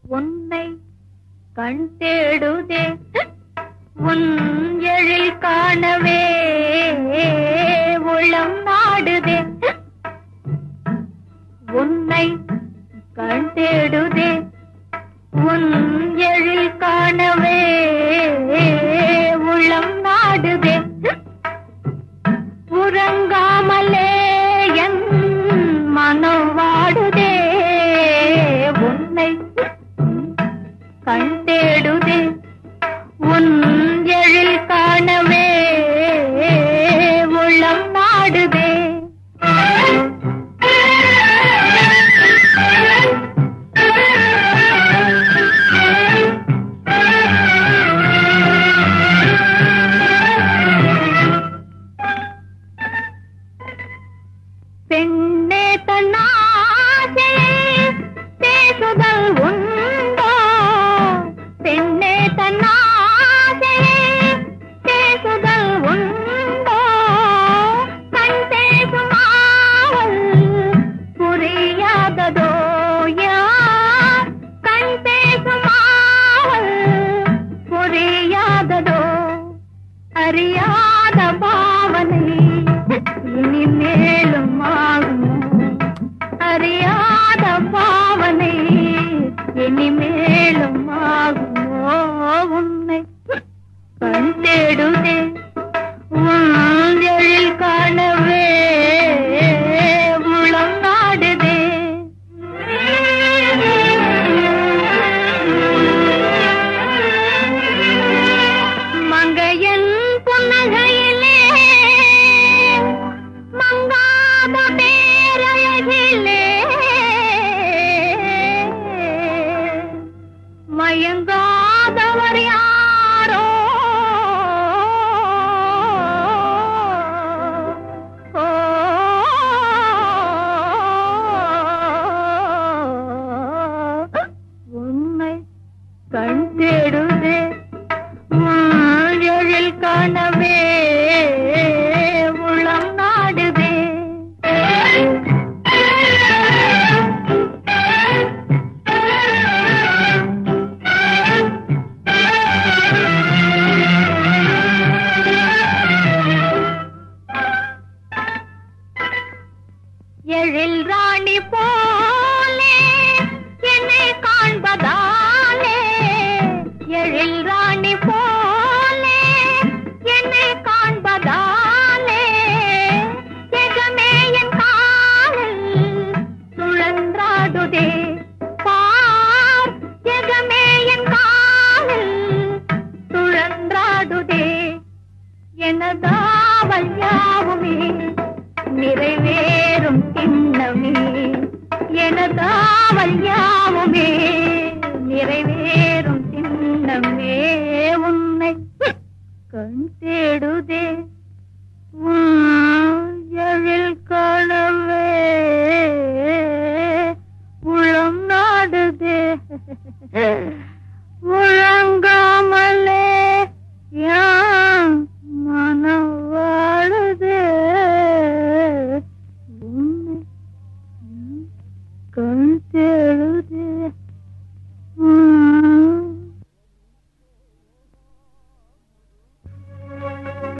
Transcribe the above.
உன்னை கண் தேடுதே உன் எழில் காணவே உளம் நாடுதே உன்னை கண் தேடுதே உன் எழில் காணவே உளம் நாடுதே உறங்காமலே என் மனம் வாடுதே உன்னை கண் தேடுதே உன் எழில் காணவே உள்ளம் நாடுதே பெண்ணே தன்னாசை பேசுதல் உண்டோ பெண்ணே தன்னாசை பேசுதல் உண்டோ கண் பேசும் ஆவல் புரியாததோ யார் கண் பேசும் ஆவல் புரியாததோ அறியாத பாவனை இனி மேலும் ஆகுமோ அறியாத பாவனை இனி மேலும் ஆகுமோ உன்னை கண் தேடுதே உன் எழில் காணவே உளம் நாடுதே மங்கையன் புன்னகையிலே மங்காத பேரழகிலே மயங்காதவர் யாரோ ஓ, உன்னை கண் தேடுதே எழில் காணவே உளம் நாடுதே எழில் ராணி போலே என்னை காண்பதாலே எழில் ராணி போலே என்னை காண்பதாலே ஜெகமே என் காலில் சுழன்றாடுதே பார் ஜெகமே என் காலில் சுழன்றாடுதே எனதாவல் யாவுமே நிறைவேறும் திண்ணமே எனதாவல் யாவுமே நிறைவேறும் திண்ணமே உன்னை கண் தேடுதே உன்